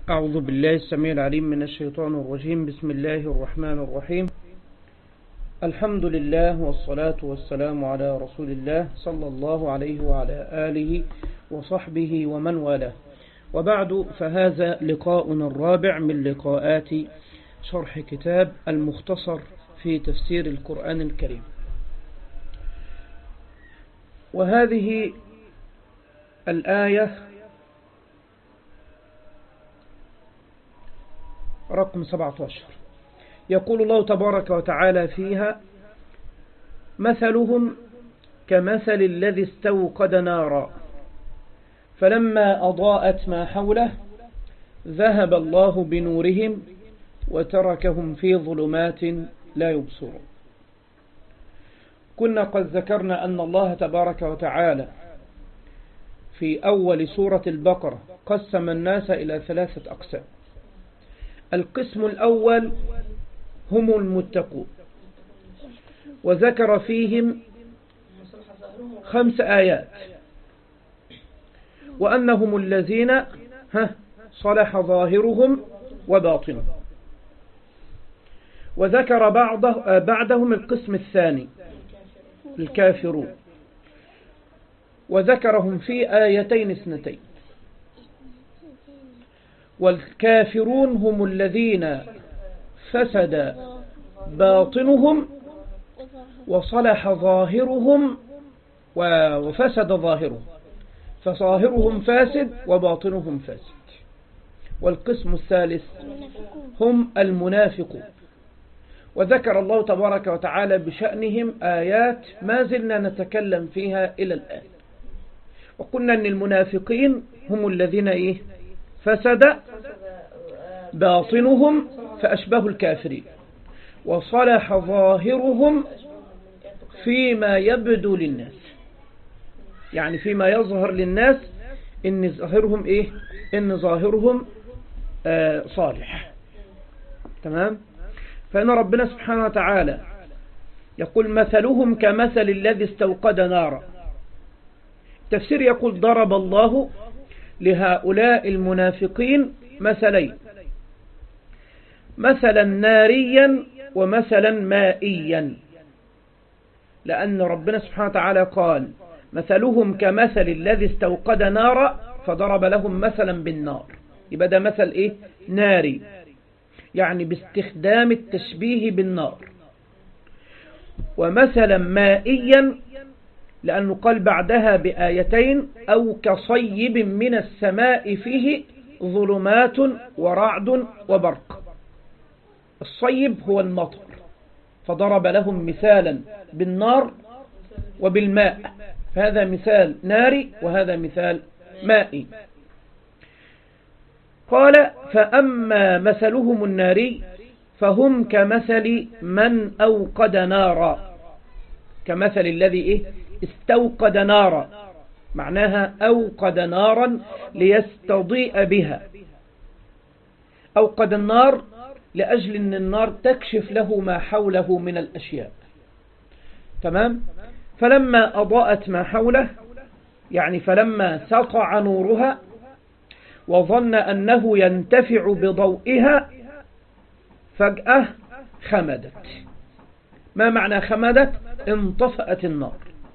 أعوذ بالله السميع العليم من الشيطان الرجيم بسم الله الرحمن الرحيم الحمد لله والصلاة والسلام على رسول الله صلى الله عليه وعلى آله وصحبه ومن والاه وبعد فهذا لقاؤنا الرابع من لقاءات شرح كتاب المختصر في تفسير القرآن الكريم وهذه الآية رقم 17 يقول الله تبارك وتعالى فيها مثلهم كمثل الذي استوقد نارا فلما أضاءت ما حوله ذهب الله بنورهم وتركهم في ظلمات لا يبصرون كنا قد ذكرنا أن الله تبارك وتعالى في أول سورة البقرة قسم الناس إلى ثلاثة أقسام القسم الأول هم المتقون وذكر فيهم خمس آيات وأنهم الذين ها صلح ظاهرهم وباطنهم وذكر بعضه بعدهم القسم الثاني الكافرون وذكرهم في آيتين اثنتين والكافرون هم الذين فسد باطنهم وصلح ظاهرهم وفسد ظاهرهم فظاهرهم فاسد وباطنهم فاسد والقسم الثالث هم المنافقون وذكر الله تبارك وتعالى بشأنهم آيات ما زلنا نتكلم فيها إلى الآن وقلنا أن المنافقين هم الذين إيه فسد باطنهم فأشبه الكافرين وصلح ظاهرهم فيما يبدو للناس يعني فيما يظهر للناس إن ظاهرهم إيه إن ظاهرهم آه صالح تمام فإن ربنا سبحانه وتعالى يقول مثلهم كمثل الذي استوقد نارا تفسير يقول ضرب الله لهؤلاء المنافقين مثلين مثلا ناريا ومثلا مائيا لأن ربنا سبحانه وتعالى قال مثلهم كمثل الذي استوقد نارا فضرب لهم مثلا بالنار يبقى ده مثل إيه ناري يعني باستخدام التشبيه بالنار ومثلا مائيا لأنه قال بعدها بآيتين أو كصيب من السماء فيه ظلمات ورعد وبرق الصيب هو المطر فضرب لهم مثالا بالنار وبالماء فهذا مثال ناري وهذا مثال مائي قال فأما مثلهم الناري فهم كمثل من أوقد نارا كمثل الذي إيه استوقد نارا معناها أوقد نارا ليستضيء بها أوقد النار لأجل أن النار تكشف له ما حوله من الأشياء تمام فلما أضاءت ما حوله يعني فلما سطع نورها وظن أنه ينتفع بضوئها فجأة خمدت ما معنى خمدت انطفأت النار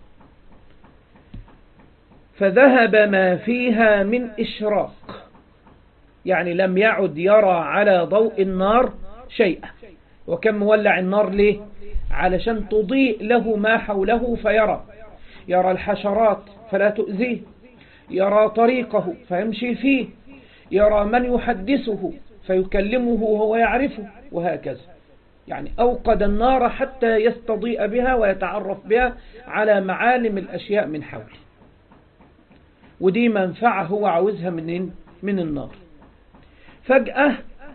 فذهب ما فيها من إشراق يعني لم يعد يرى على ضوء النار شيئا وكم مولع النار ليه علشان تضيء له ما حوله فيرى يرى الحشرات فلا تؤذيه يرى طريقه فيمشي فيه يرى من يحدثه فيكلمه وهو يعرفه وهكذا يعني أوقد النار حتى يستضيء بها ويتعرف بها على معالم الأشياء من حوله ودي منفعة هو عاوزها من من النار فجأة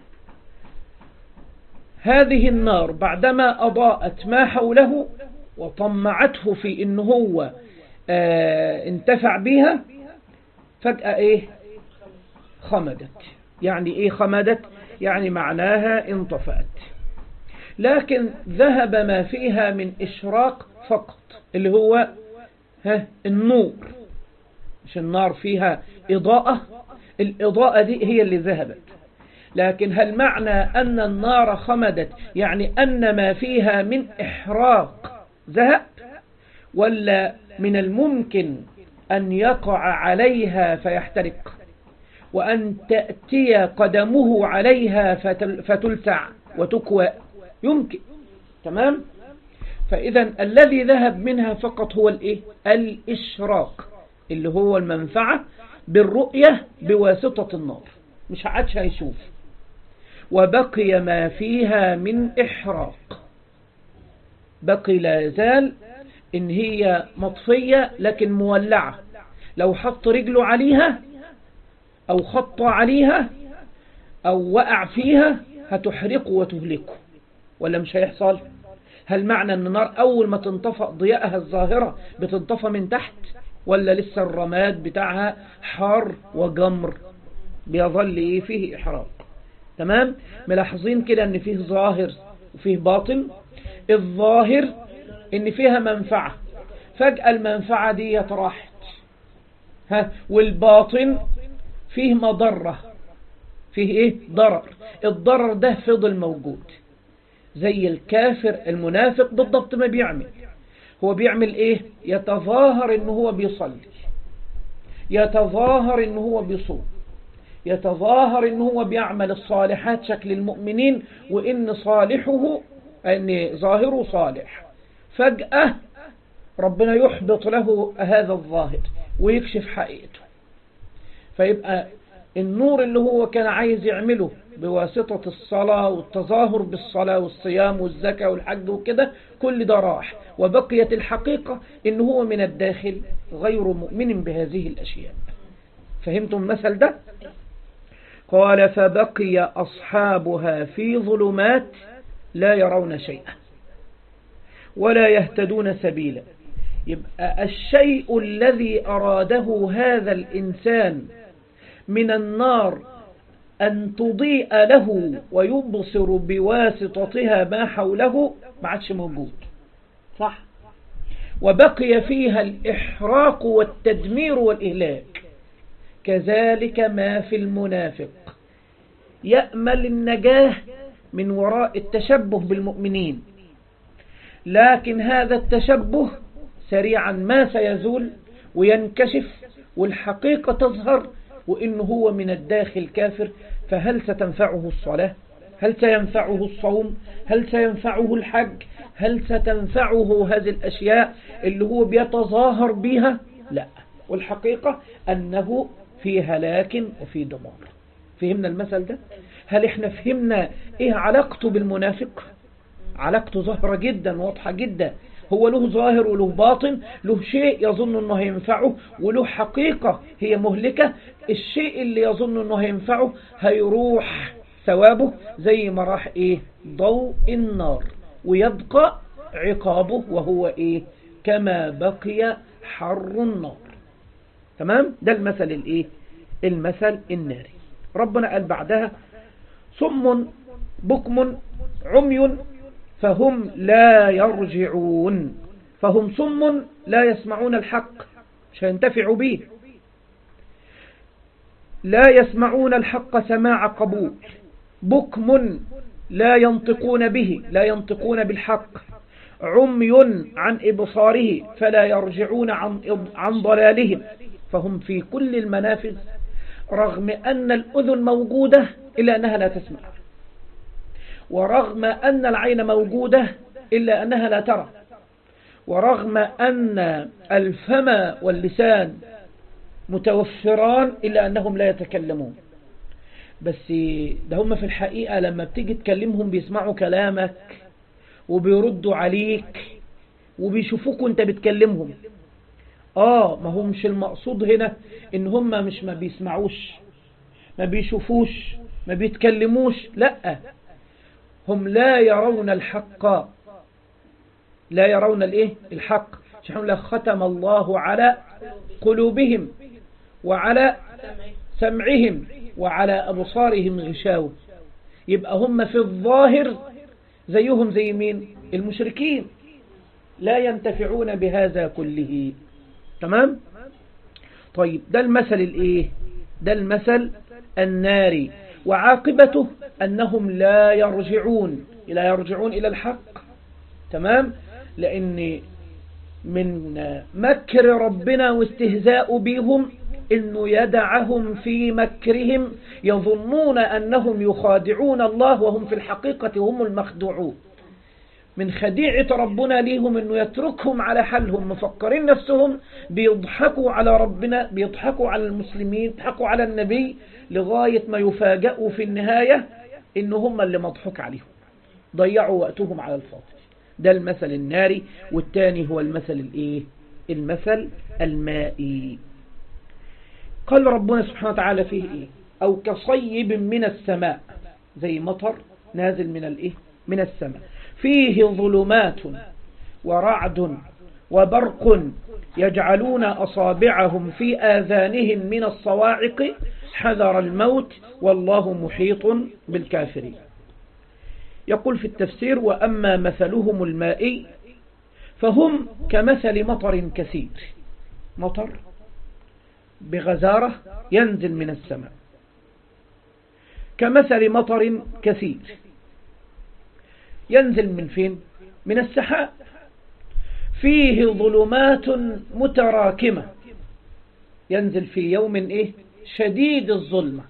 هذه النار بعدما أضاءت ما حوله وطمعته في إن هو آه انتفع بها فجأة إيه خمدت يعني إيه خمدت يعني معناها انطفأت لكن ذهب ما فيها من إشراق فقط اللي هو ها النور مش النار فيها إضاءة الإضاءة دي هي اللي ذهبت لكن هل معنى أن النار خمدت يعني أن ما فيها من إحراق ذهب ولا من الممكن أن يقع عليها فيحترق وأن تأتي قدمه عليها فتلسع وتكوى يمكن تمام فإذا الذي ذهب منها فقط هو الإيه؟ الإشراق اللي هو المنفعة بالرؤية بواسطة النار مش عادش هيشوف وبقي ما فيها من إحراق بقي لا يزال إن هي مطفية لكن مولعة لو حط رجله عليها أو خط عليها أو وقع فيها هتحرقه وتهلكه ولا مش هيحصل هل معنى أن النار أول ما تنطفأ ضيائها الظاهرة بتنطفى من تحت ولا لسه الرماد بتاعها حار وجمر بيظل إيه فيه إحراق تمام ملاحظين كده أن فيه ظاهر وفيه باطن الظاهر أن فيها منفعة فجأة المنفعة دي راحت ها والباطن فيه مضرة فيه ايه ضرر الضرر ده فضل موجود زي الكافر المنافق بالضبط ما بيعمل هو بيعمل ايه يتظاهر ان هو بيصلي يتظاهر ان هو بيصوم يتظاهر ان هو بيعمل الصالحات شكل المؤمنين وان صالحه ان ظاهره صالح فجأة ربنا يحبط له هذا الظاهر ويكشف حقيقته فيبقى النور اللي هو كان عايز يعمله بواسطة الصلاة والتظاهر بالصلاة والصيام والزكاة والحج وكده كل ده راح وبقيت الحقيقة إن هو من الداخل غير مؤمن بهذه الأشياء فهمتم المثل ده قال فبقي أصحابها في ظلمات لا يرون شيئا ولا يهتدون سبيلا يبقى الشيء الذي أراده هذا الإنسان من النار أن تضيء له ويبصر بواسطتها ما حوله ما عادش موجود صح وبقي فيها الإحراق والتدمير والإهلاك كذلك ما في المنافق يأمل النجاة من وراء التشبه بالمؤمنين لكن هذا التشبه سريعا ما سيزول وينكشف والحقيقة تظهر وإنه هو من الداخل كافر فهل ستنفعه الصلاة هل سينفعه الصوم هل سينفعه الحج هل ستنفعه هذه الأشياء اللي هو بيتظاهر بها لا والحقيقة أنه في هلاك وفي دمار فهمنا المثل ده هل احنا فهمنا ايه علاقته بالمنافق علاقته ظاهرة جدا واضحة جدا هو له ظاهر وله باطن له شيء يظن انه هينفعه وله حقيقة هي مهلكة الشيء اللي يظن انه هينفعه هيروح ثوابه زي ما راح ايه ضوء النار ويبقى عقابه وهو ايه كما بقي حر النار تمام ده المثل الايه المثل الناري ربنا قال بعدها صم بكم عمي فهم لا يرجعون فهم صم لا يسمعون الحق مش هينتفعوا به لا يسمعون الحق سماع قبول بكم لا ينطقون به لا ينطقون بالحق عمي عن إبصاره فلا يرجعون عن, عن ضلالهم فهم في كل المنافذ رغم أن الأذن موجودة إلا أنها لا تسمع ورغم أن العين موجودة إلا أنها لا ترى ورغم أن الفم واللسان متوفران إلا أنهم لا يتكلمون بس ده هم في الحقيقة لما بتيجي تكلمهم بيسمعوا كلامك وبيردوا عليك وبيشوفوك وانت بتكلمهم آه ما هو مش المقصود هنا إن هم مش ما بيسمعوش ما بيشوفوش ما بيتكلموش لأ هم لا يرون الحق لا يرون الايه الحق شحن ختم الله على قلوبهم وعلى سمعهم وعلى أبصارهم غشاوة يبقى هم في الظاهر زيهم زي مين المشركين لا ينتفعون بهذا كله تمام طيب ده المثل الايه ده المثل الناري وعاقبته أنهم لا يرجعون لا يرجعون إلى الحق تمام لأن من مكر ربنا واستهزاء بهم إنه يدعهم في مكرهم يظنون أنهم يخادعون الله وهم في الحقيقة هم المخدوعون من خديعة ربنا ليهم أنه يتركهم على حالهم مفكرين نفسهم بيضحكوا على ربنا بيضحكوا على المسلمين بيضحكوا على النبي لغاية ما يفاجئوا في النهاية إن هم اللي مضحك عليهم ضيعوا وقتهم على الفاضل ده المثل الناري والتاني هو المثل الايه المثل المائي قال ربنا سبحانه وتعالى فيه ايه او كصيب من السماء زي مطر نازل من الايه من السماء فيه ظلمات ورعد وبرق يجعلون أصابعهم في آذانهم من الصواعق حذر الموت والله محيط بالكافرين يقول في التفسير وأما مثلهم المائي فهم كمثل مطر كثير مطر بغزارة ينزل من السماء كمثل مطر كثير ينزل من فين من السحاب فيه ظلمات متراكمة ينزل في يوم إيه شديد الظلمة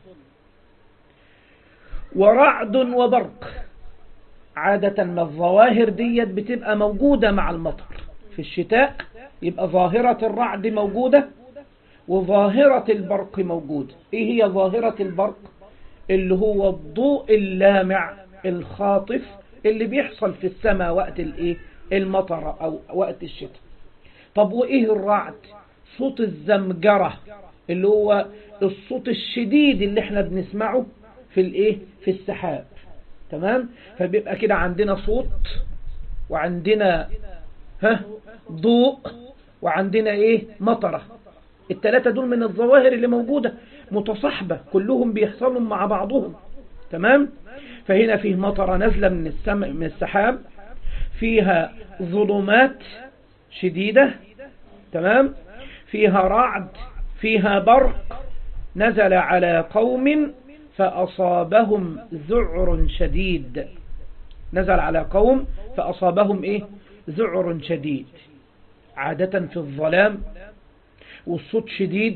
ورعد وبرق عادة ما الظواهر ديت بتبقى موجودة مع المطر في الشتاء يبقى ظاهرة الرعد موجودة وظاهرة البرق موجودة ايه هي ظاهرة البرق اللي هو الضوء اللامع الخاطف اللي بيحصل في السماء وقت الايه المطر او وقت الشتاء طب وايه الرعد صوت الزمجرة اللي هو الصوت الشديد اللي احنا بنسمعه في الايه في السحاب تمام فبيبقى كده عندنا صوت وعندنا ها ضوء وعندنا ايه مطرة التلاتة دول من الظواهر اللي موجودة متصاحبة كلهم بيحصلوا مع بعضهم تمام فهنا فيه مطرة نازلة من السماء من السحاب فيها ظلمات شديدة تمام فيها رعد فيها برق نزل على قوم فأصابهم ذعر شديد نزل على قوم فأصابهم إيه ذعر شديد عادة في الظلام والصوت شديد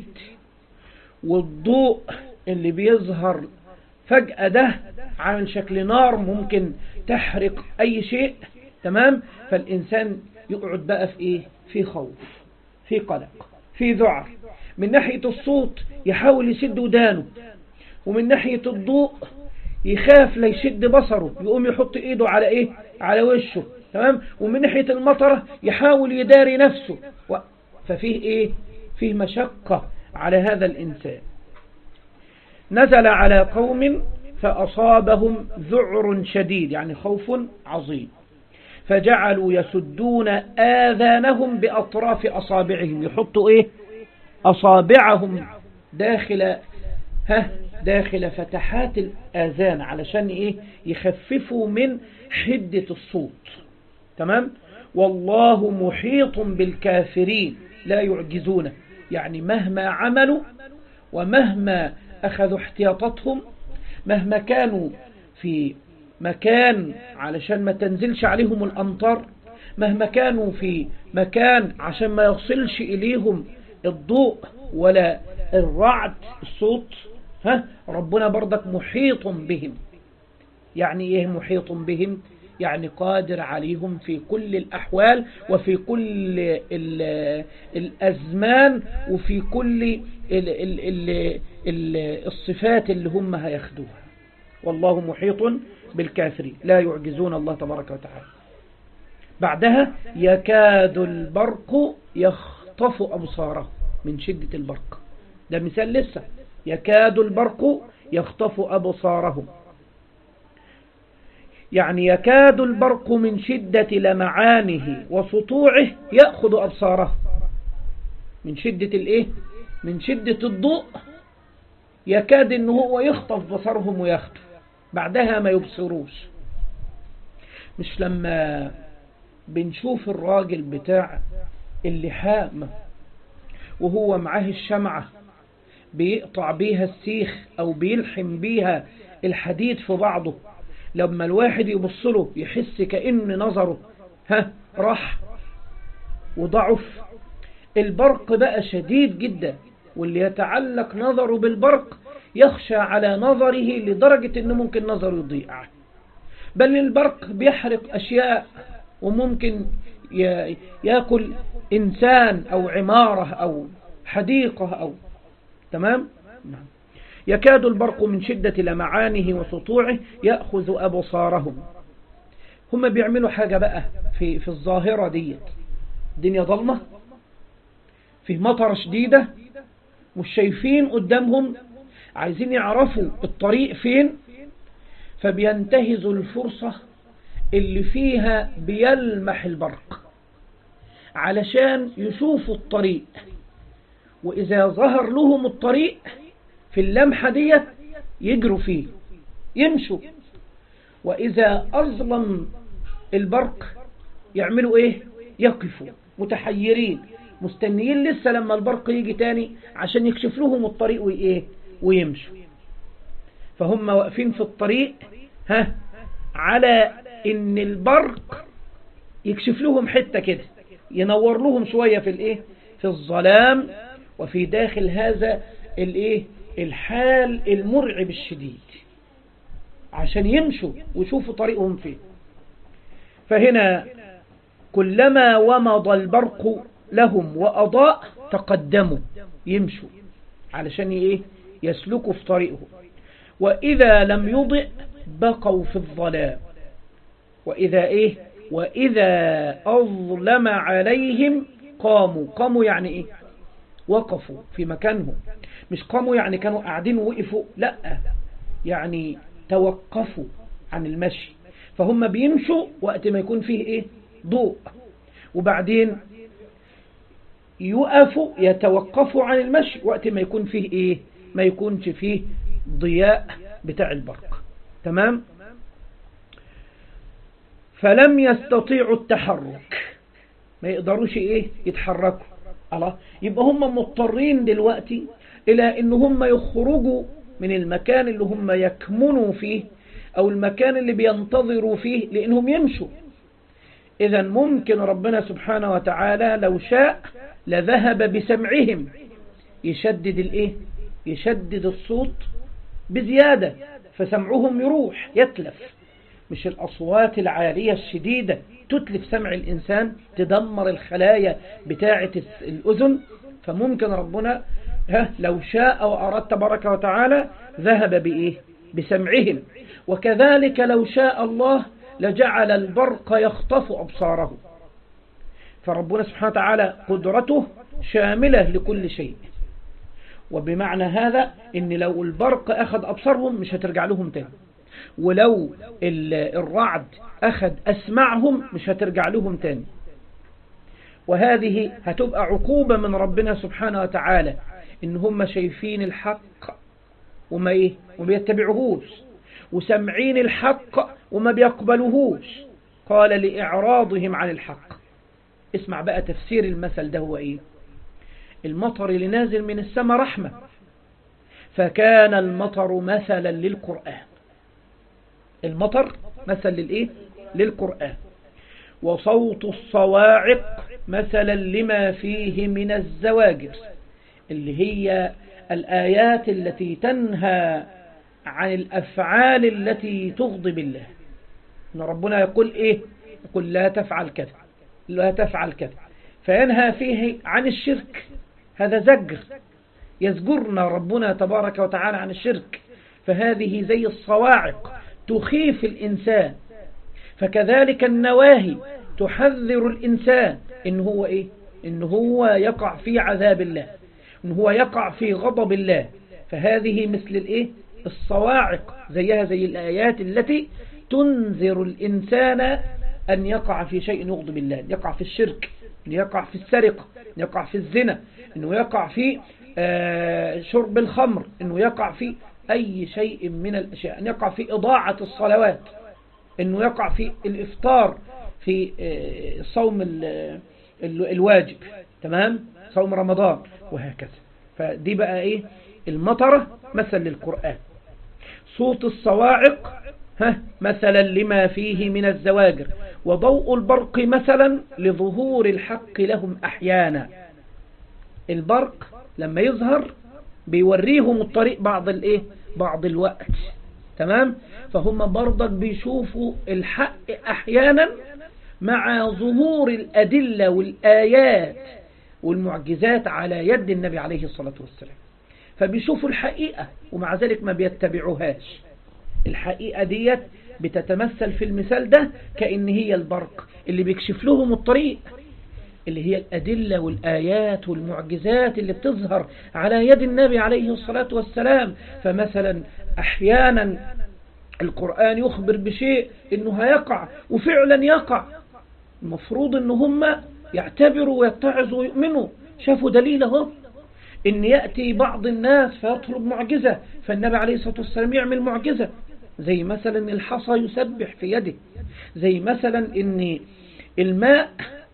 والضوء اللي بيظهر فجأة ده عامل شكل نار ممكن تحرق أي شيء تمام فالإنسان يقعد بقى في إيه في خوف في قلق في ذعر من ناحية الصوت يحاول يسد ودانه ومن ناحية الضوء يخاف لا يشد بصره يقوم يحط ايده على ايه على وشه تمام ومن ناحية المطرة يحاول يداري نفسه و... ففيه ايه فيه مشقة على هذا الانسان نزل على قوم فأصابهم ذعر شديد يعني خوف عظيم فجعلوا يسدون آذانهم بأطراف أصابعهم يحطوا إيه أصابعهم داخل ها داخل فتحات الآذان علشان إيه يخففوا من حدة الصوت تمام والله محيط بالكافرين لا يعجزونه يعني مهما عملوا ومهما أخذوا احتياطاتهم مهما كانوا في مكان علشان ما تنزلش عليهم الأمطار مهما كانوا في مكان عشان ما يصلش إليهم الضوء ولا الرعد الصوت ها ربنا برضك محيط بهم يعني ايه محيط بهم يعني قادر عليهم في كل الأحوال وفي كل ال الأزمان وفي كل ال ال ال ال الصفات اللي هم هياخدوها والله محيط بالكافرين لا يعجزون الله تبارك وتعالى بعدها يكاد البرق يخطف أبصاره من شدة البرق ده مثال لسه يكاد البرق يخطف أبصارهم يعني يكاد البرق من شدة لمعانه وسطوعه يأخذ أبصاره من شدة الايه من شدة الضوء يكاد انه هو يخطف بصرهم ويخطف بعدها ما يبصروش مش لما بنشوف الراجل بتاع اللحام وهو معاه الشمعة بيقطع بيها السيخ أو بيلحم بيها الحديد في بعضه لما الواحد يبص له يحس كأن نظره ها راح وضعف البرق بقى شديد جدا واللي يتعلق نظره بالبرق يخشى على نظره لدرجة انه ممكن نظره يضيع بل البرق بيحرق اشياء وممكن يأكل انسان او عمارة او حديقة او تمام يكاد البرق من شدة لمعانه وسطوعه يأخذ أبصارهم هم بيعملوا حاجة بقى في, في الظاهرة ديت الدنيا ظلمة في مطر شديدة مش شايفين قدامهم عايزين يعرفوا الطريق فين فبينتهزوا الفرصة اللي فيها بيلمح البرق علشان يشوفوا الطريق وإذا ظهر لهم الطريق في اللمحة ديت يجروا فيه يمشوا وإذا أظلم البرق يعملوا إيه يقفوا متحيرين مستنيين لسه لما البرق يجي تاني عشان يكشف لهم الطريق وإيه ويمشوا فهم واقفين في الطريق ها على ان البرق يكشف لهم حتة كده ينور لهم شوية في الايه في الظلام وفي داخل هذا الايه الحال المرعب الشديد عشان يمشوا ويشوفوا طريقهم فين فهنا كلما ومض البرق لهم وأضاء تقدموا يمشوا علشان ايه يسلكوا في طريقه وإذا لم يضئ بقوا في الظلام وإذا إيه وإذا أظلم عليهم قاموا قاموا يعني إيه وقفوا في مكانهم مش قاموا يعني كانوا قاعدين ووقفوا لا يعني توقفوا عن المشي فهم بيمشوا وقت ما يكون فيه إيه ضوء وبعدين يقفوا يتوقفوا عن المشي وقت ما يكون فيه إيه ما يكونش فيه ضياء بتاع البرق تمام فلم يستطيعوا التحرك ما يقدروش ايه يتحركوا الله يبقى هم مضطرين دلوقتي الى ان هم يخرجوا من المكان اللي هم يكمنوا فيه او المكان اللي بينتظروا فيه لانهم يمشوا اذا ممكن ربنا سبحانه وتعالى لو شاء لذهب بسمعهم يشدد الايه يشدد الصوت بزيادة فسمعهم يروح يتلف مش الأصوات العالية الشديدة تتلف سمع الإنسان تدمر الخلايا بتاعة الأذن فممكن ربنا ها لو شاء وأراد تبارك وتعالى ذهب بإيه بسمعهم وكذلك لو شاء الله لجعل البرق يخطف أبصاره فربنا سبحانه وتعالى قدرته شاملة لكل شيء وبمعنى هذا ان لو البرق اخذ ابصارهم مش هترجع لهم تاني ولو الرعد اخذ اسمعهم مش هترجع لهم تاني وهذه هتبقى عقوبة من ربنا سبحانه وتعالى ان هم شايفين الحق وما ايه وما بيتبعوهوش وسمعين الحق وما بيقبلوهوش قال لإعراضهم عن الحق اسمع بقى تفسير المثل ده هو ايه المطر اللي نازل من السماء رحمة فكان المطر مثلا للقرآن المطر مثل للإيه؟ للقرآن وصوت الصواعق مثلا لما فيه من الزواجر اللي هي الآيات التي تنهى عن الأفعال التي تغضب الله إن ربنا يقول إيه يقول لا تفعل كذا لا تفعل كذا فينهى فيه عن الشرك هذا زجر يزجرنا ربنا تبارك وتعالى عن الشرك فهذه زي الصواعق تخيف الإنسان فكذلك النواهي تحذر الإنسان إن هو إيه إن هو يقع في عذاب الله إن هو يقع في غضب الله فهذه مثل الإيه الصواعق زيها زي الآيات التي تنذر الإنسان أن يقع في شيء يغضب الله أن يقع في الشرك أن يقع في السرقة أن يقع في الزنا أنه يقع في شرب الخمر أنه يقع في أي شيء من الأشياء أن يقع في إضاعة الصلوات أنه يقع في الإفطار في صوم الواجب تمام صوم رمضان وهكذا فدي بقى إيه المطرة مثل للقرآن صوت الصواعق ها مثلا لما فيه من الزواجر وضوء البرق مثلا لظهور الحق لهم أحيانا البرق لما يظهر بيوريهم الطريق بعض الايه بعض الوقت تمام فهم برضك بيشوفوا الحق احيانا مع ظهور الأدلة والآيات والمعجزات على يد النبي عليه الصلاة والسلام فبيشوفوا الحقيقة ومع ذلك ما بيتبعوهاش الحقيقة ديت بتتمثل في المثال ده كأن هي البرق اللي بيكشف لهم الطريق اللي هي الأدلة والآيات والمعجزات اللي بتظهر على يد النبي عليه الصلاة والسلام فمثلا أحيانا القرآن يخبر بشيء إنه هيقع وفعلا يقع المفروض إن هم يعتبروا ويتعظوا ويؤمنوا شافوا دليل اهو إن يأتي بعض الناس فيطلب معجزة فالنبي عليه الصلاة والسلام يعمل معجزة زي مثلا الحصى يسبح في يده زي مثلا إن الماء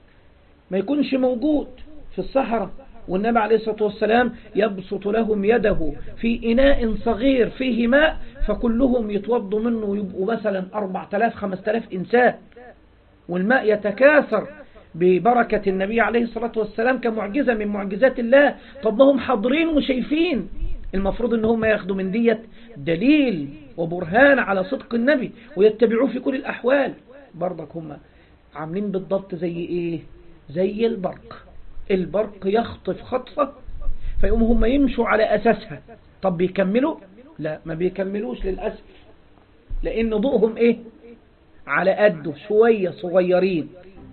ما يكونش موجود في الصحراء والنبي عليه الصلاة والسلام يبسط لهم يده في إناء صغير فيه ماء فكلهم يتوضوا منه ويبقوا مثلا 4000 5000 إنسان والماء يتكاثر ببركة النبي عليه الصلاة والسلام كمعجزة من معجزات الله طب ما هم حاضرين وشايفين المفروض ان هم ياخدوا من ديت دليل وبرهان على صدق النبي ويتبعوه في كل الأحوال برضك هم عاملين بالضبط زي ايه زي البرق البرق يخطف خطفة فيقوم هم يمشوا على أساسها طب بيكملوا لا ما بيكملوش للأسف لأن ضوءهم إيه على قده شوية صغيرين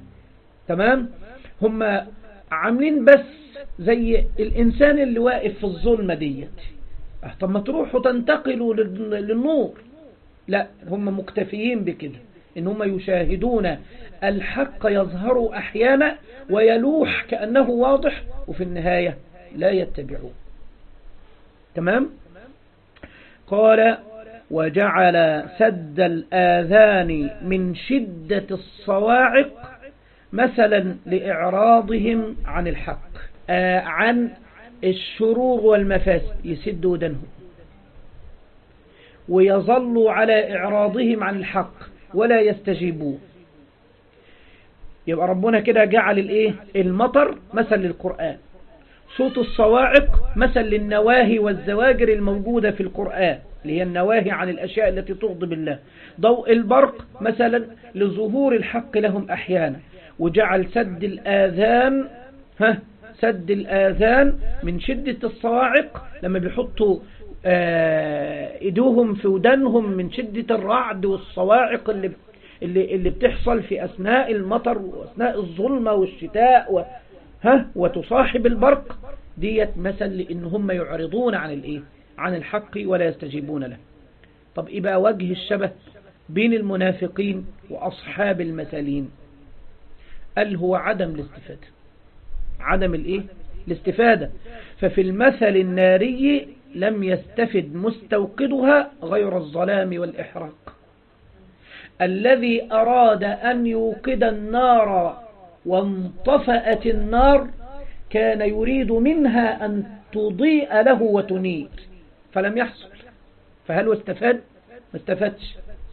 تمام هم عاملين بس زي الإنسان اللي واقف في الظلمة ديت طب ما تروحوا تنتقلوا للنور لا هم مكتفيين بكده إن هم يشاهدون الحق يظهر أحيانا ويلوح كأنه واضح وفي النهاية لا يتبعون تمام قال وجعل سد الآذان من شدة الصواعق مثلا لإعراضهم عن الحق آه عن الشرور والمفاسد يسد ودنهم ويظلوا على إعراضهم عن الحق ولا يستجيبون يبقى ربنا كده جعل الايه المطر مثل للقرآن صوت الصواعق مثل للنواهي والزواجر الموجودة في القرآن اللي هي النواهي عن الأشياء التي تغضب الله ضوء البرق مثلا لظهور الحق لهم أحيانا وجعل سد الآذان ها سد الآذان من شدة الصواعق لما بيحطوا ايدوهم في ودانهم من شدة الرعد والصواعق اللي اللي اللي بتحصل في أثناء المطر وأثناء الظلمة والشتاء و ها وتصاحب البرق ديت مثل لأن هم يعرضون عن الإيه عن الحق ولا يستجيبون له طب إيه بقى وجه الشبه بين المنافقين وأصحاب المثالين قال هو عدم الاستفادة عدم الإيه الاستفادة ففي المثل الناري لم يستفد مستوقدها غير الظلام والإحراق الذي أراد أن يوقد النار وانطفأت النار كان يريد منها أن تضيء له وتنير فلم يحصل فهل هو استفاد ما استفادش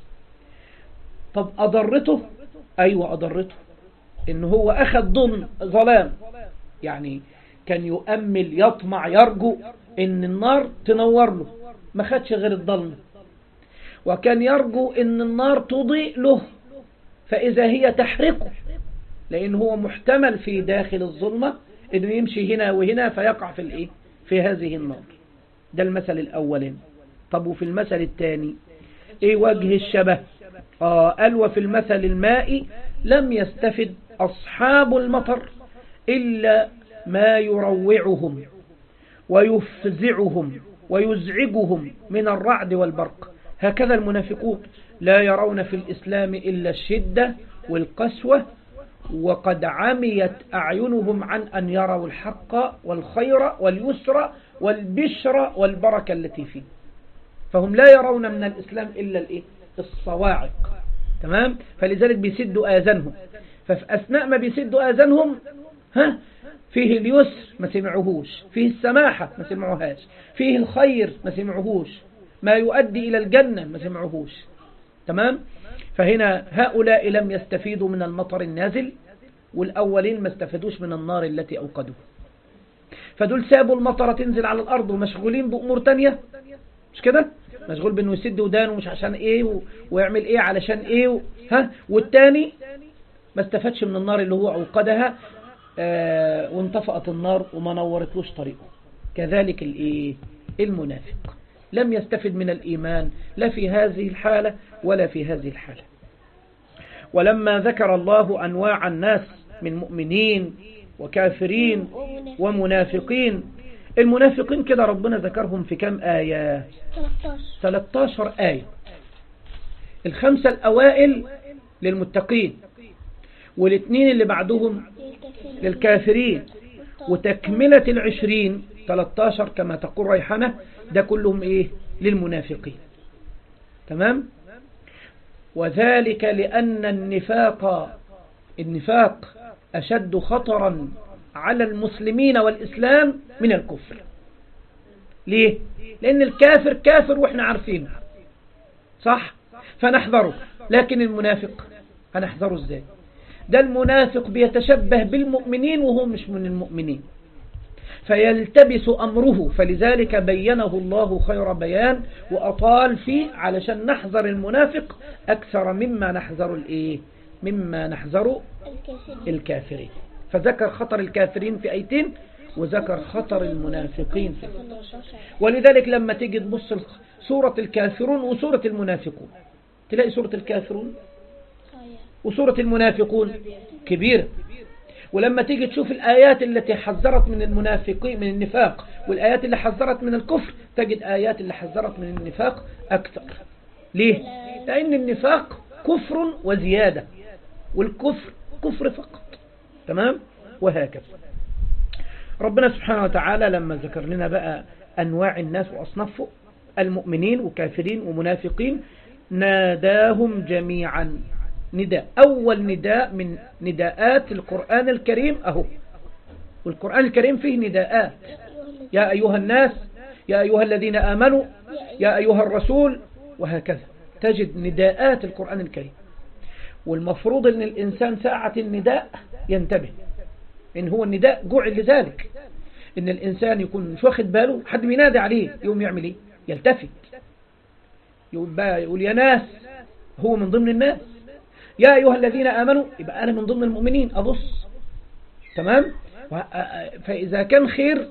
طب أضرته أيوة أضرته إن هو أخذ ضمن ظلام يعني كان يؤمل يطمع يرجو إن النار تنور له ما خدش غير الظلم وكان يرجو ان النار تضيء له فإذا هي تحرقه لأن هو محتمل في داخل الظلمة انه يمشي هنا وهنا فيقع في الايه في هذه النار ده المثل الأولين طب وفي المثل الثاني ايه وجه الشبه آه قال وفي المثل المائي لم يستفد أصحاب المطر إلا ما يروعهم ويفزعهم ويزعجهم من الرعد والبرق هكذا المنافقون لا يرون في الإسلام إلا الشدة والقسوة وقد عميت أعينهم عن أن يروا الحق والخير واليسر والبشر والبركة التي فيه فهم لا يرون من الإسلام إلا الإيه؟ الصواعق تمام فلذلك بيسدوا آذانهم ففي أثناء ما بيسدوا آذانهم ها فيه اليسر ما سمعوهوش فيه السماحة ما سمعوهاش فيه الخير ما سمعوهوش ما يؤدي إلى الجنة ما سمعوهوش تمام فهنا هؤلاء لم يستفيدوا من المطر النازل والأولين ما استفادوش من النار التي أوقدوها فدول سابوا المطرة تنزل على الأرض ومشغولين بأمور تانية مش كده مشغول بأنه يسد ودانه مش عشان إيه و... ويعمل إيه علشان إيه و... ها والتاني ما استفادش من النار اللي هو أوقدها آه وانطفأت النار وما نورتلوش طريقه كذلك الإيه المنافق لم يستفد من الإيمان لا في هذه الحالة ولا في هذه الحالة ولما ذكر الله أنواع الناس من مؤمنين وكافرين ومنافقين المنافقين كده ربنا ذكرهم في كم آية 13 آية الخمسة الأوائل للمتقين والاثنين اللي بعدهم للكافرين وتكملة العشرين 13 كما تقول ريحانة ده كلهم ايه للمنافقين تمام وذلك لأن النفاق النفاق أشد خطرا على المسلمين والإسلام من الكفر ليه؟ لأن الكافر كافر وإحنا عارفينه صح؟ فنحذره لكن المنافق هنحذره ازاي ده المنافق بيتشبه بالمؤمنين وهو مش من المؤمنين فيلتبس أمره فلذلك بينه الله خير بيان وأطال فيه علشان نحذر المنافق أكثر مما نحذر الإيه مما نحذر الكافرين فذكر خطر الكافرين في أيتين وذكر خطر المنافقين في ولذلك لما تيجي تبص سورة الكافرون وسورة المنافقون تلاقي سورة الكافرون وسورة المنافقون كبيرة ولما تيجي تشوف الآيات التي حذرت من المنافقين من النفاق والآيات اللي حذرت من الكفر تجد آيات اللي حذرت من النفاق أكثر ليه؟ لأن النفاق كفر وزيادة والكفر كفر فقط تمام؟ وهكذا ربنا سبحانه وتعالى لما ذكر لنا بقى أنواع الناس وأصنافه المؤمنين وكافرين ومنافقين ناداهم جميعا نداء أول نداء من نداءات القرآن الكريم أهو والقرآن الكريم فيه نداءات يا أيها الناس يا أيها الذين آمنوا يا أيها الرسول وهكذا تجد نداءات القرآن الكريم والمفروض أن الإنسان ساعة النداء ينتبه إن هو النداء جعل لذلك إن الإنسان يكون مش واخد باله حد بينادي عليه يوم يعمل إيه يلتفت يقول يا ناس هو من ضمن الناس يا أيها الذين آمنوا يبقى أنا من ضمن المؤمنين أبص تمام فإذا كان خير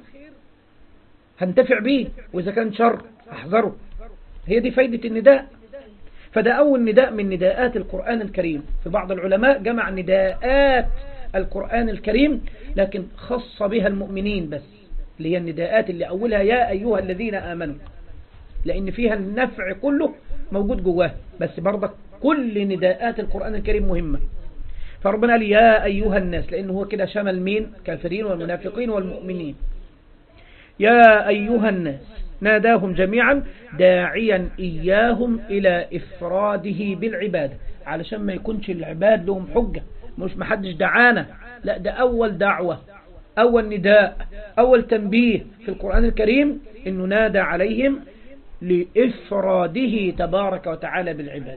هنتفع به وإذا كان شر أحذره هي دي فايدة النداء فده أول نداء من نداءات القرآن الكريم في بعض العلماء جمع نداءات القرآن الكريم لكن خص بها المؤمنين بس اللي هي النداءات اللي أولها يا أيها الذين آمنوا لأن فيها النفع كله موجود جواه بس برضك كل نداءات القرآن الكريم مهمة فربنا قال يا أيها الناس لأنه هو كده شمل مين كافرين والمنافقين والمؤمنين يا أيها الناس ناداهم جميعا داعيا إياهم إلى إفراده بالعبادة علشان ما يكونش العباد لهم حجة مش محدش دعانا لا ده أول دعوة أول نداء أول تنبيه في القرآن الكريم إنه نادى عليهم لإفراده تبارك وتعالى بالعباد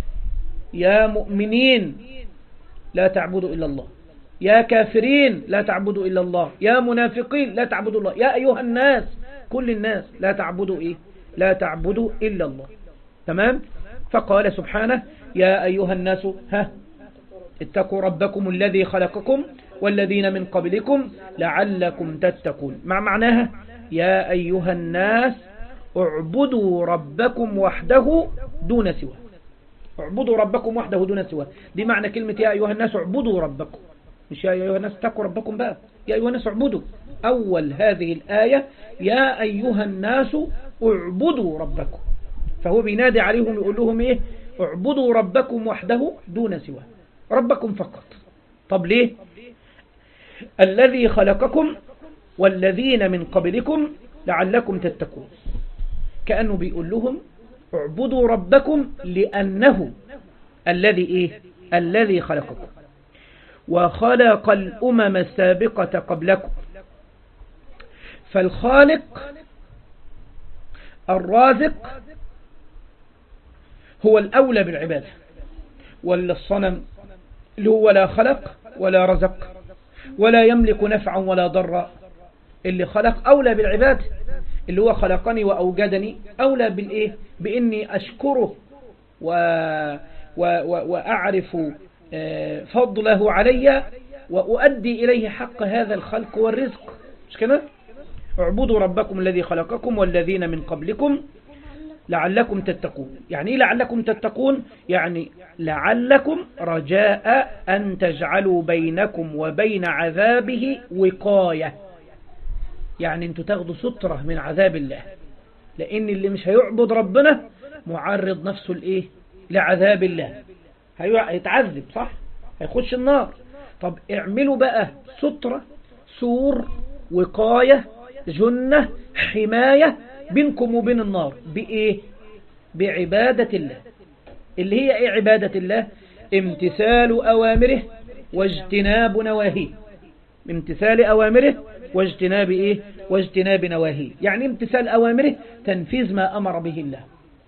يا مؤمنين لا تعبدوا إلا الله يا كافرين لا تعبدوا إلا الله يا منافقين لا تعبدوا الله يا أيها الناس كل الناس لا تعبدوا إيه لا تعبدوا إلا الله تمام فقال سبحانه يا أيها الناس ها اتقوا ربكم الذي خلقكم والذين من قبلكم لعلكم تتقون مع معناها يا أيها الناس اعبدوا ربكم وحده دون سواه اعبدوا ربكم وحده دون سواه دي معنى كلمة يا أيها الناس اعبدوا ربكم مش يا أيها الناس اتقوا ربكم بقى يا أيها الناس اعبدوا أول هذه الآية يا أيها الناس اعبدوا ربكم فهو بينادي عليهم يقول لهم إيه اعبدوا ربكم وحده دون سواه ربكم فقط طب ليه الذي خلقكم والذين من قبلكم لعلكم تتقون كأنه بيقول لهم اعبدوا ربكم لأنه الذي إيه الذي خلقكم وخلق الأمم السابقة قبلكم فالخالق الرازق هو الأولى بالعبادة ولا الصنم اللي هو لا خلق ولا رزق ولا يملك نفعا ولا ضرا اللي خلق أولى بالعبادة اللي هو خلقني وأوجدني أولى بالإيه بإني أشكره و... و... و... وأعرف فضله علي وأؤدي إليه حق هذا الخلق والرزق مش كده اعبدوا ربكم الذي خلقكم والذين من قبلكم لعلكم تتقون يعني ايه لعلكم تتقون يعني لعلكم رجاء أن تجعلوا بينكم وبين عذابه وقاية يعني انتوا تاخدوا سترة من عذاب الله لأن اللي مش هيعبد ربنا معرض نفسه لإيه لعذاب الله هيتعذب صح هيخش النار طب اعملوا بقى سترة سور وقاية جنة حماية بينكم وبين النار بإيه بعبادة الله اللي هي إيه عبادة الله امتثال أوامره واجتناب نواهيه امتثال أوامره واجتناب إيه واجتناب نواهيه يعني امتثال أوامره تنفيذ ما أمر به الله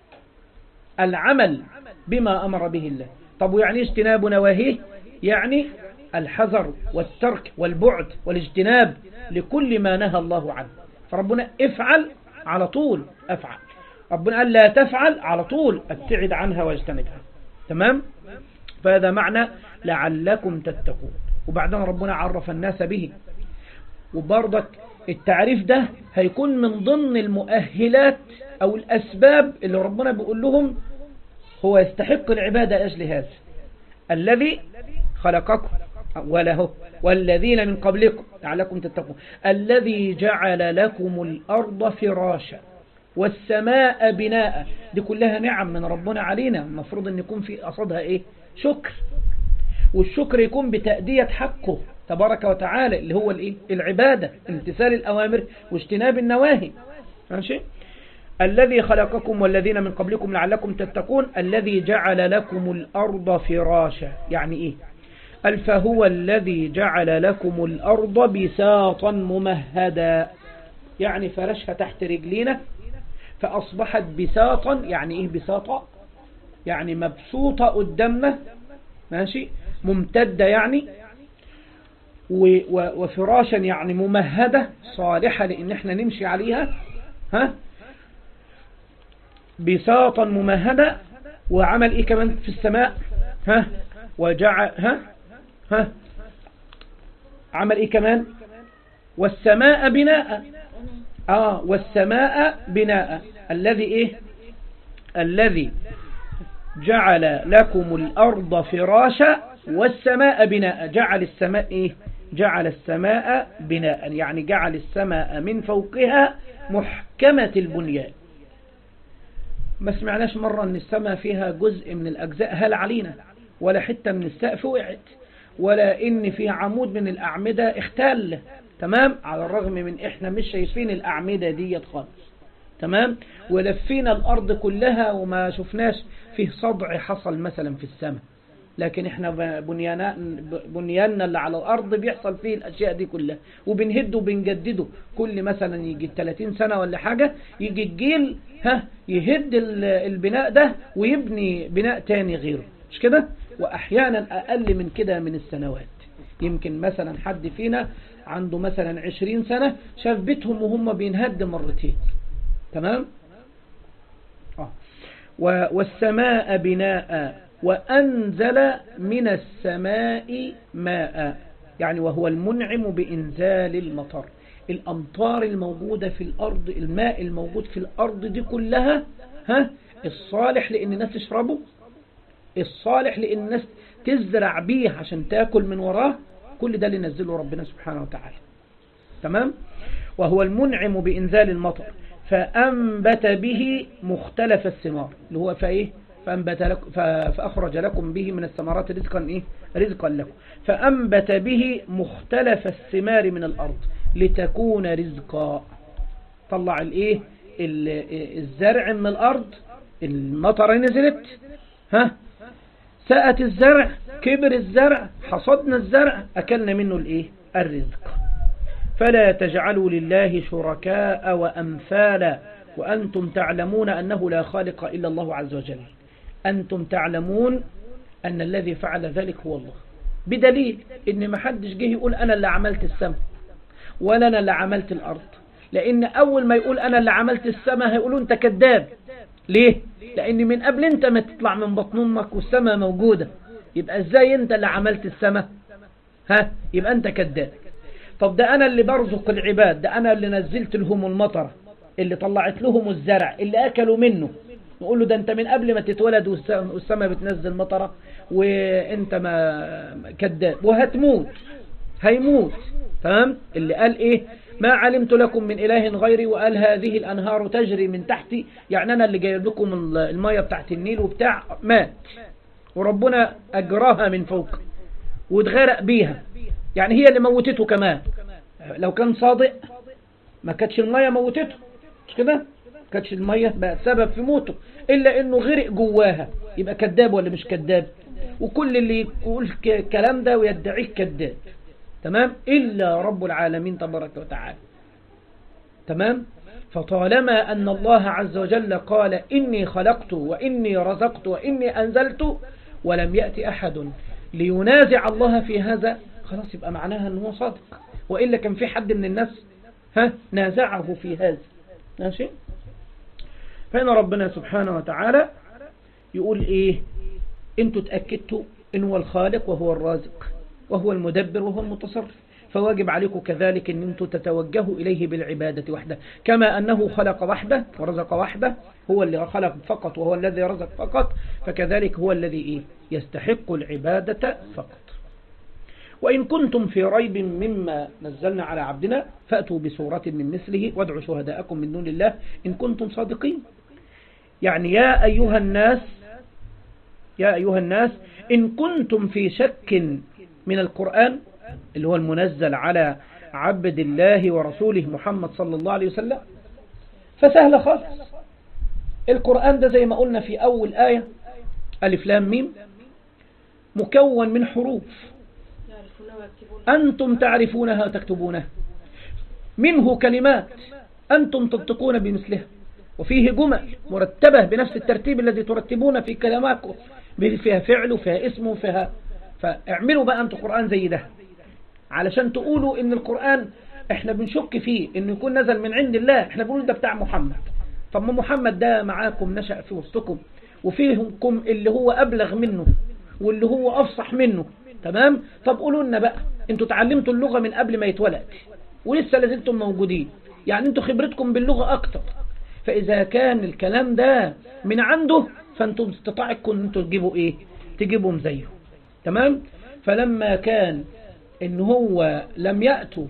العمل بما أمر به الله طب ويعني اجتناب نواهيه يعني الحذر والترك والبعد والاجتناب لكل ما نهى الله عنه فربنا افعل على طول افعل ربنا قال لا تفعل على طول ابتعد عنها واجتنبها تمام فهذا معنى لعلكم تتقون وبعدين ربنا عرف الناس به وبرضك التعريف ده هيكون من ضمن المؤهلات او الاسباب اللي ربنا بيقول لهم هو يستحق العبادة أجل هذا الذي خلقكم وله والذين من قبلكم لعلكم تتقون الذي جعل لكم الأرض فراشا والسماء بناء دي كلها نعم من ربنا علينا المفروض أن يكون في قصدها إيه شكر والشكر يكون بتأدية حقه تبارك وتعالى اللي هو الإيه؟ العبادة امتثال الأوامر واجتناب النواهي ماشي الذي خلقكم والذين من قبلكم لعلكم تتقون الذي جعل لكم الأرض فراشا يعني إيه قال فهو الذي جعل لكم الأرض بساطا ممهدا يعني فرشها تحت رجلينا فأصبحت بساطا يعني إيه بساطة يعني مبسوطة قدامنا ماشي ممتدة يعني وفراشا يعني ممهدة صالحة لأن احنا نمشي عليها ها بساطا ممهدة وعمل ايه كمان في السماء ها وجعل ها ها عمل ايه كمان والسماء بناء اه والسماء بناء الذي ايه الذي جعل لكم الارض فراشا والسماء بناء جعل السماء ايه جعل السماء بناء يعني جعل السماء من فوقها محكمة البنيان ما سمعناش مرة ان السماء فيها جزء من الاجزاء هل علينا ولا حتة من السقف وقعت ولا ان في عمود من الاعمدة اختل تمام على الرغم من احنا مش شايفين الاعمدة ديت خالص تمام ولفينا الارض كلها وما شفناش فيه صدع حصل مثلا في السماء لكن احنا بنيانا بنياننا اللي على الارض بيحصل فيه الاشياء دي كلها وبنهده وبنجدده كل مثلا يجي 30 سنة ولا حاجة يجي الجيل ها يهد البناء ده ويبني بناء تاني غيره مش كده واحيانا اقل من كده من السنوات يمكن مثلا حد فينا عنده مثلا 20 سنة شاف بيتهم وهم بينهد مرتين تمام آه. والسماء بناء وأنزل من السماء ماء يعني وهو المنعم بإنزال المطر الأمطار الموجودة في الأرض الماء الموجود في الأرض دي كلها ها الصالح لأن الناس تشربه الصالح لأن الناس تزرع بيه عشان تاكل من وراه كل ده اللي نزله ربنا سبحانه وتعالى تمام وهو المنعم بإنزال المطر فأنبت به مختلف الثمار اللي هو فإيه فأنبت لك فأخرج لكم به من الثمرات رزقا إيه رزقا لكم فأنبت به مختلف الثمار من الأرض لتكون رزقا طلع الإيه الزرع من الأرض المطر نزلت ها ساءت الزرع كبر الزرع حصدنا الزرع أكلنا منه الإيه الرزق فلا تجعلوا لله شركاء وأمثالا وأنتم تعلمون أنه لا خالق إلا الله عز وجل أنتم تعلمون أن الذي فعل ذلك هو الله بدليل إن ما حدش جه يقول أنا اللي عملت السماء ولا أنا اللي عملت الأرض لأن أول ما يقول أنا اللي عملت السماء هيقولوا أنت كذاب ليه؟ لأن من قبل أنت ما تطلع من بطن أمك والسماء موجودة يبقى إزاي أنت اللي عملت السماء ها يبقى أنت كذاب طب ده أنا اللي برزق العباد ده أنا اللي نزلت لهم المطر اللي طلعت لهم الزرع اللي أكلوا منه نقول له ده أنت من قبل ما تتولد والسماء بتنزل مطرة وأنت ما كذاب وهتموت هيموت تمام اللي قال إيه ما علمت لكم من إله غيري وقال هذه الأنهار تجري من تحتي يعني أنا اللي جايب لكم المية بتاعت النيل وبتاع مات وربنا أجراها من فوق واتغرق بيها يعني هي اللي موتته كمان لو كان صادق ما كانتش المية موتته مش كده ما كانتش المية بقى سبب في موته إلا إنه غرق جواها يبقى كذاب ولا مش كذاب وكل اللي يقول الكلام ده ويدعيه كذاب تمام إلا رب العالمين تبارك وتعالى تمام فطالما أن الله عز وجل قال إني خلقت وإني رزقت وإني أنزلت ولم يأتي أحد لينازع الله في هذا خلاص يبقى معناها أنه صادق وإلا كان في حد من الناس ها نازعه في هذا ماشي فإن ربنا سبحانه وتعالى يقول إيه انتوا تأكدتوا إن هو الخالق وهو الرازق وهو المدبر وهو المتصرف فواجب عليكم كذلك ان انتم تتوجهوا اليه بالعبادة وحده كما انه خلق وحده ورزق وحده هو اللي خلق فقط وهو الذي رزق فقط فكذلك هو الذي إيه يستحق العبادة فقط وإن كنتم في ريب مما نزلنا على عبدنا فأتوا بسورة من مثله وادعوا شهداءكم من دون الله إن كنتم صادقين يعني يا أيها الناس يا أيها الناس إن كنتم في شك من القرآن اللي هو المنزل على عبد الله ورسوله محمد صلى الله عليه وسلم فسهل خالص القرآن ده زي ما قلنا في أول آية ألف لام ميم مكون من حروف أنتم تعرفونها وتكتبونها منه كلمات أنتم تنطقون بمثلها وفيه جمل مرتبة بنفس الترتيب الذي ترتبون في كلاماتكم فيها فعل وفيها اسم وفيها فاعملوا بقى أنتم قرآن زي ده علشان تقولوا ان القرآن احنا بنشك فيه انه يكون نزل من عند الله احنا بنقول ده بتاع محمد طب ما محمد ده معاكم نشأ في وسطكم وفيهمكم اللي هو أبلغ منه واللي هو أفصح منه تمام طب قولوا لنا بقى انتوا تعلمتوا اللغة من قبل ما يتولد ولسه لازلتم موجودين يعني انتوا خبرتكم باللغة أكتر فإذا كان الكلام ده من عنده فانتم استطاعكم ان انتوا تجيبوا ايه تجيبهم زيه تمام فلما كان ان هو لم يأتوا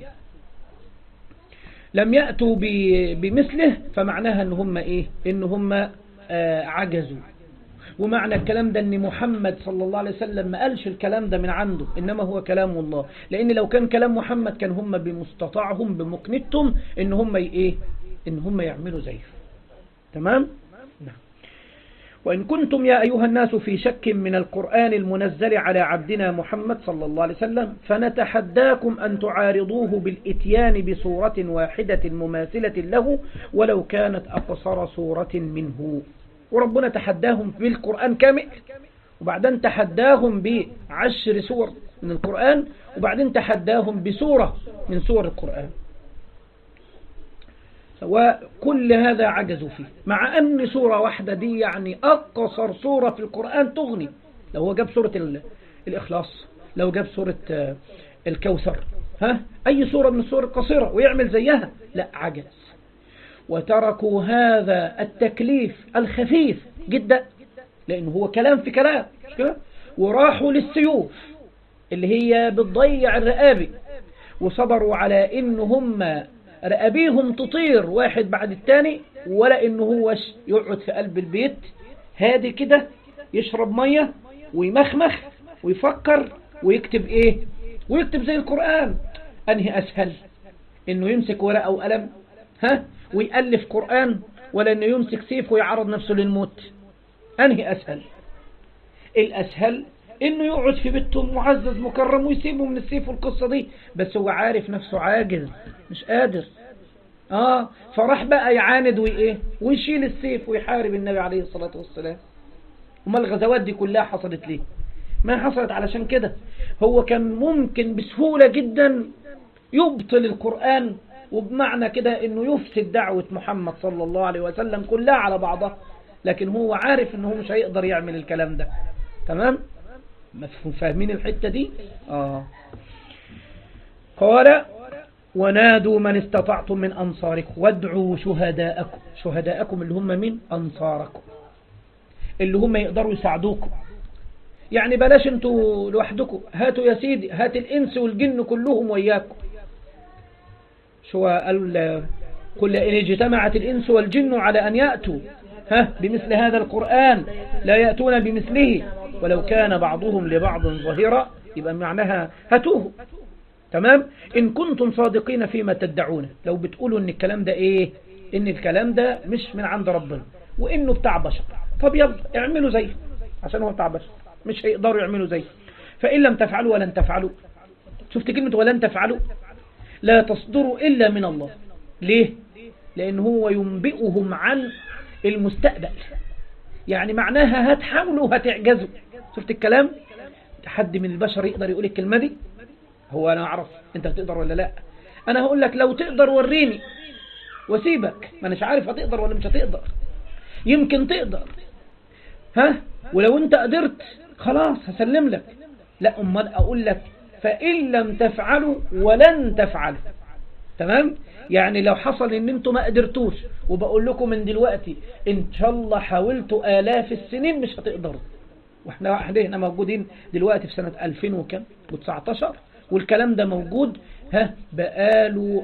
لم يأتوا بمثله فمعناها ان هم ايه ان هم آه عجزوا ومعنى الكلام ده ان محمد صلى الله عليه وسلم ما قالش الكلام ده من عنده انما هو كلام الله لان لو كان كلام محمد كان هم بمستطاعهم بمكنتهم ان هم ايه ان هم يعملوا زيه تمام نعم وإن كنتم يا أيها الناس في شك من القرآن المنزل على عبدنا محمد صلى الله عليه وسلم فنتحداكم أن تعارضوه بالإتيان بصورة واحدة مماثلة له ولو كانت أقصر صورة منه وربنا تحداهم بالقرآن كامل وبعدين تحداهم بعشر سور من القرآن وبعدين تحداهم بسورة من سور القرآن وكل هذا عجزوا فيه مع أن سورة واحدة دي يعني أقصر سورة في القرآن تغني لو هو جاب سورة الإخلاص لو جاب سورة الكوثر ها أي سورة من السور القصيرة ويعمل زيها لا عجز وتركوا هذا التكليف الخفيف جدا لأنه هو كلام في كلام وراحوا للسيوف اللي هي بتضيع الرقابي وصبروا على إن هم رقابيهم تطير واحد بعد التاني ولا إنه هو يقعد في قلب البيت هادي كده يشرب مية ويمخمخ ويفكر ويكتب إيه ويكتب زي القرآن أنهي أسهل إنه يمسك ورقة وقلم ها ويألف قرآن ولا إنه يمسك سيف ويعرض نفسه للموت أنهي أسهل الأسهل إنه يقعد في بيته معزز مكرم ويسيبه من السيف والقصة دي بس هو عارف نفسه عاجز مش قادر آه فراح بقى يعاند وإيه ويشيل السيف ويحارب النبي عليه الصلاة والسلام وما الغزوات دي كلها حصلت ليه ما حصلت علشان كده هو كان ممكن بسهولة جدا يبطل القرآن وبمعنى كده انه يفسد دعوة محمد صلى الله عليه وسلم كلها على بعضها لكن هو عارف انه مش هيقدر يعمل الكلام ده تمام فاهمين الحتة دي آه. قال ونادوا من استطعتم من أنصاركم وادعوا شهداءكم شهداءكم اللي هم من أنصاركم اللي هم يقدروا يساعدوكم يعني بلاش انتوا لوحدكم هاتوا يا سيدي هات الإنس والجن كلهم وياكم شو قال قل إن اجتمعت الإنس والجن على أن يأتوا ها بمثل هذا القرآن لا يأتون بمثله ولو كان بعضهم لبعض ظهيرا يبقى معناها هاتوه تمام إن كنتم صادقين فيما تدعون لو بتقولوا إن الكلام ده إيه إن الكلام ده مش من عند ربنا وإنه بتاع بشر طب يلا اعملوا زيه عشان هو بتاع بشر مش هيقدروا يعملوا زيه فإن لم تفعلوا ولن تفعلوا شفت كلمة ولن تفعلوا لا تصدروا إلا من الله ليه لأن هو ينبئهم عن المستقبل يعني معناها هتحاولوا وهتعجزوا شفت الكلام حد من البشر يقدر يقول الكلمة دي هو أنا أعرف أنت هتقدر ولا لا أنا هقول لك لو تقدر وريني وسيبك ما أناش عارف هتقدر ولا مش هتقدر يمكن تقدر ها ولو أنت قدرت خلاص هسلم لك لا أمال أقول لك فإن لم تفعلوا ولن تفعلوا تمام يعني لو حصل ان انتم ما قدرتوش وبقول لكم من دلوقتي ان شاء الله حاولتوا آلاف السنين مش هتقدروا واحنا هنا موجودين دلوقتي في سنة 2000 وكم و19 والكلام ده موجود ها بقاله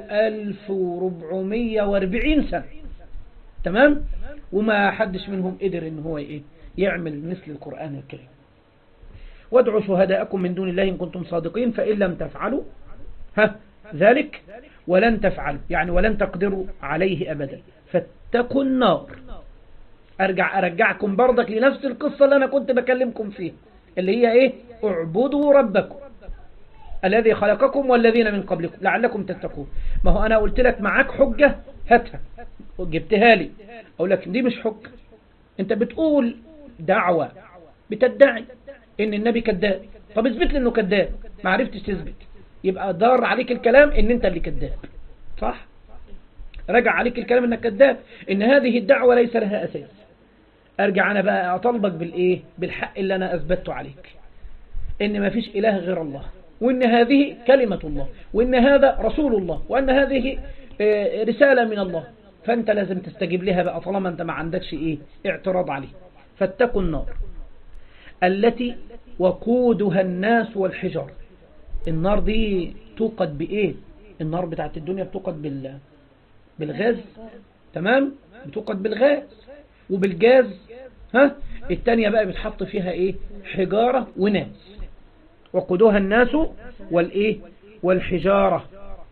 1440 سنة تمام وما حدش منهم قدر ان هو ايه يعمل مثل القرآن الكريم وادعوا شهداءكم من دون الله إن كنتم صادقين فإن لم تفعلوا ها ذلك ولن تفعلوا يعني ولن تقدروا عليه أبدا فاتقوا النار أرجع أرجعكم برضك لنفس القصة اللي أنا كنت بكلمكم فيها اللي هي إيه اعبدوا ربكم الذي خلقكم والذين من قبلكم لعلكم تتقون ما هو أنا قلت لك معاك حجة هاتها جبتها لي أقول لك دي مش حجة أنت بتقول دعوة بتدعي ان النبي كذاب طب اثبت لي انه كذاب ما عرفتش تثبت يبقى دار عليك الكلام ان انت اللي كذاب صح رجع عليك الكلام انك كذاب ان هذه الدعوة ليس لها اساس ارجع انا بقى اطالبك بالايه بالحق اللي انا اثبته عليك ان ما فيش اله غير الله وان هذه كلمة الله وان هذا رسول الله وان هذه رسالة من الله فانت لازم تستجيب لها بقى طالما انت ما عندكش ايه اعتراض عليه فاتقوا النار التي وقودها الناس والحجار النار دي توقد بإيه النار بتاعت الدنيا بتوقد بال... بالغاز تمام بتوقد بالغاز وبالجاز ها التانية بقى بتحط فيها ايه حجارة وناس وقودها الناس والايه والحجارة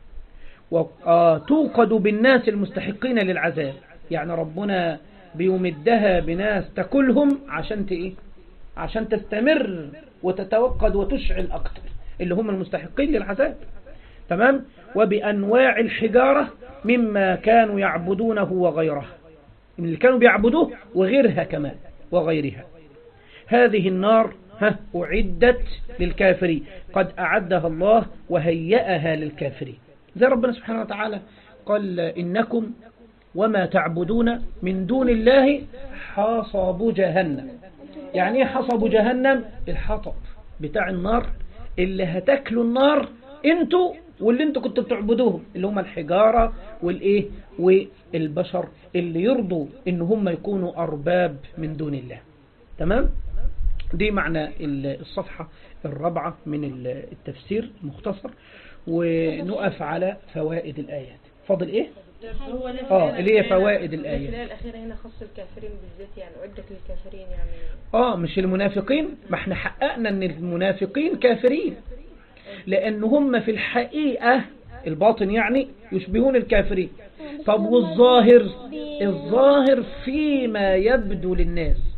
وتوقد بالناس المستحقين للعذاب يعني ربنا بيمدها بناس تاكلهم عشان ايه عشان تستمر وتتوقد وتشعل أكتر اللي هم المستحقين للعذاب تمام وبأنواع الحجارة مما كانوا يعبدونه وغيره من اللي كانوا بيعبدوه وغيرها كمان وغيرها هذه النار ها أعدت للكافرين قد أعدها الله وهيأها للكافرين زي ربنا سبحانه وتعالى قال إنكم وما تعبدون من دون الله حاصب جهنم يعني ايه حصب جهنم الحطب بتاع النار اللي هتاكلوا النار انتوا واللي انتوا كنتوا بتعبدوهم اللي هم الحجارة والايه والبشر اللي يرضوا ان هم يكونوا ارباب من دون الله تمام دي معنى الصفحة الرابعة من التفسير المختصر ونقف على فوائد الآيات فاضل ايه اه اللي هي فوائد الآية الآية الأخيرة هنا خص الكافرين بالذات يعني عدة للكافرين يعني اه مش المنافقين ما احنا حققنا ان المنافقين كافرين لان هم في الحقيقة الباطن يعني يشبهون الكافرين طب والظاهر الظاهر فيما يبدو للناس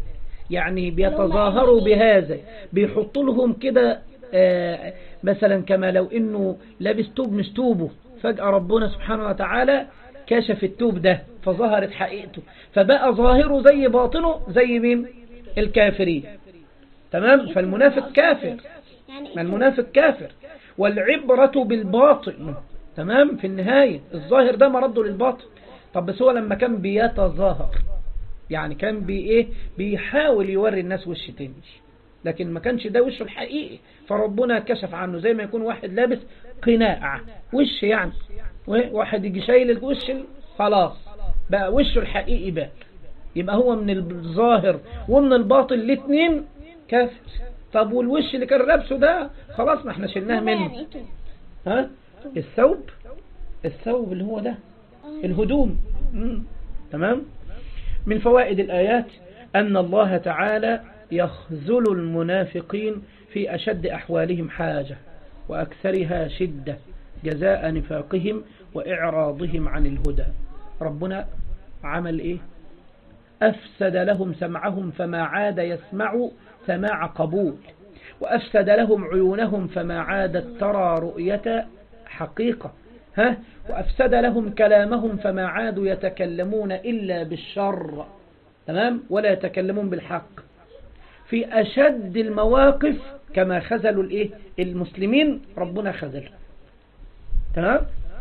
يعني بيتظاهروا بهذا بيحطوا لهم كده آه، مثلا كما لو انه لابس توب مش توبه فجأة ربنا سبحانه وتعالى كشف التوب ده فظهرت حقيقته فبقى ظاهره زي باطنه زي مين الكافرين تمام فالمنافق كافر يعني ما المنافق كافر والعبرة بالباطن تمام في النهاية الظاهر ده مرده للباطن طب بس هو لما كان بيتظاهر يعني كان بي ايه بيحاول يوري الناس وش تاني لكن ما كانش ده وشه الحقيقي فربنا كشف عنه زي ما يكون واحد لابس قناع وش يعني واحد يجي شايل الوش خلاص بقى وشه الحقيقي بقى يبقى هو من الظاهر ومن الباطن الاثنين كافر طب والوش اللي كان لابسه ده خلاص ما احنا شلناه يعني منه ايه توب ها الثوب الثوب اللي هو ده الهدوم مم. تمام من فوائد الآيات أن الله تعالى يخذل المنافقين في أشد أحوالهم حاجة وأكثرها شدة جزاء نفاقهم وإعراضهم عن الهدى ربنا عمل إيه أفسد لهم سمعهم فما عاد يسمع سماع قبول وأفسد لهم عيونهم فما عادت ترى رؤية حقيقة ها وأفسد لهم كلامهم فما عادوا يتكلمون إلا بالشر تمام ولا يتكلمون بالحق في أشد المواقف كما خذلوا الإيه المسلمين ربنا خذل تمام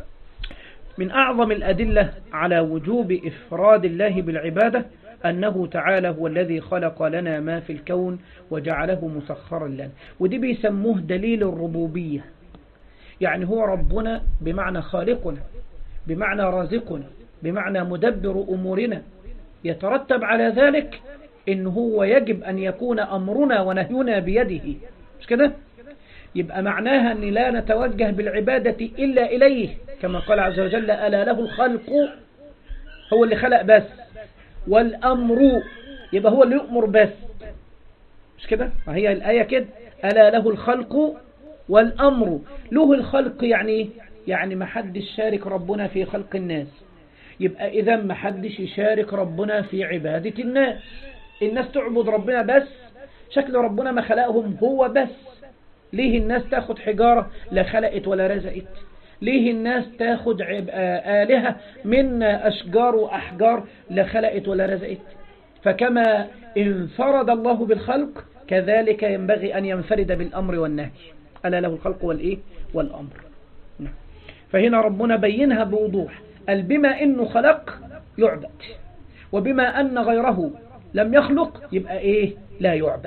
من أعظم الأدلة على وجوب إفراد الله بالعبادة أنه تعالى هو الذي خلق لنا ما في الكون وجعله مسخرا لنا ودي بيسموه دليل الربوبية يعني هو ربنا بمعنى خالقنا بمعنى رازقنا بمعنى مدبر أمورنا يترتب على ذلك إن هو يجب أن يكون أمرنا ونهينا بيده مش كده يبقى معناها أن لا نتوجه بالعبادة إلا إليه كما قال عز وجل ألا له الخلق هو اللي خلق بس والأمر يبقى هو اللي يؤمر بس مش كده ما هي الآية كده ألا له الخلق والأمر له الخلق يعني يعني ما حدش شارك ربنا في خلق الناس يبقى إذا ما حدش يشارك ربنا في عبادة الناس الناس تعبد ربنا بس شكل ربنا ما خلقهم هو بس ليه الناس تاخد حجارة لا خلقت ولا رزقت ليه الناس تاخد عب... آه آلهة من أشجار وأحجار لا خلقت ولا رزقت فكما انفرد الله بالخلق كذلك ينبغي أن ينفرد بالأمر والنهي ألا له الخلق والإيه والأمر نعم. فهنا ربنا بينها بوضوح قال بما إنه خلق يعبد وبما أن غيره لم يخلق يبقى إيه لا يعبد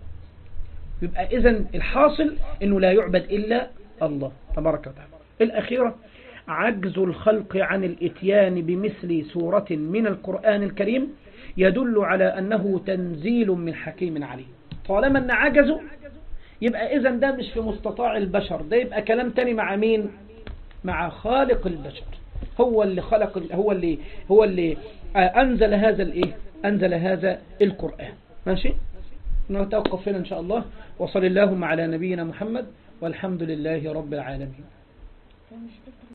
يبقى إذن الحاصل إنه لا يعبد إلا الله تبارك وتعالى الأخيرة عجز الخلق عن الاتيان بمثل سورة من القرآن الكريم يدل على أنه تنزيل من حكيم عليم طالما أن عجزوا يبقى إذن ده مش في مستطاع البشر ده يبقى كلام تاني مع مين مع خالق البشر هو اللي خلق هو اللي هو اللي أنزل هذا الإيه أنزل هذا القرآن ماشي نتوقف هنا إن شاء الله وصل اللهم على نبينا محمد والحمد لله رب العالمين